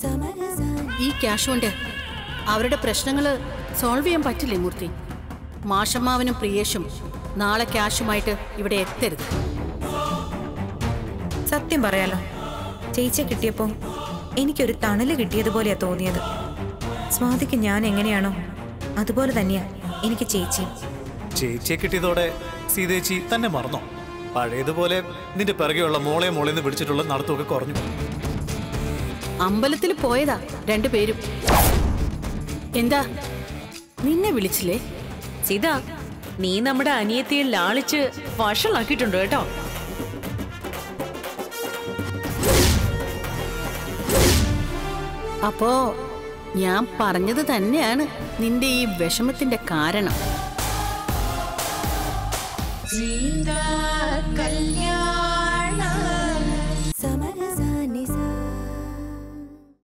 ഈ ക്യാഷ് കൊണ്ട് അവരുടെ പ്രശ്നങ്ങൾ സോൾവ് ചെയ്യാൻ പറ്റില്ലേ മൂർത്തി മാഷമ്മാവനും പ്രിയേഷും നാളെ ക്യാഷുമായിട്ട് ഇവിടെ എത്തരുത് സത്യം പറയാലോ ചേച്ചിയെ കിട്ടിയപ്പോൾ എനിക്കൊരു തണല് കിട്ടിയതുപോലെയാ തോന്നിയത് സ്വാതിക്ക് ഞാൻ എങ്ങനെയാണോ അതുപോലെ തന്നെയാ എനിക്ക് ചേച്ചി ചേച്ചിയെ കിട്ടിയതോടെ സീതേച്ചി തന്നെ മറന്നോ പഴയതുപോലെ നിന്റെ പിറകെയുള്ള മോളെ മോളെ നിന്ന് വിളിച്ചിട്ടുള്ള നടത്തമൊക്കെ കുറഞ്ഞു അമ്പലത്തിൽ പോയതാ രണ്ടുപേരും എന്താ നിന്നെ വിളിച്ചില്ലേ സീത നീ നമ്മുടെ അനിയത്തിയെ ലാളിച്ച് വഷളാക്കിയിട്ടുണ്ട് കേട്ടോ അപ്പോ ഞാൻ പറഞ്ഞത് തന്നെയാണ് നിന്റെ ഈ വിഷമത്തിന്റെ കാരണം കല്യാണം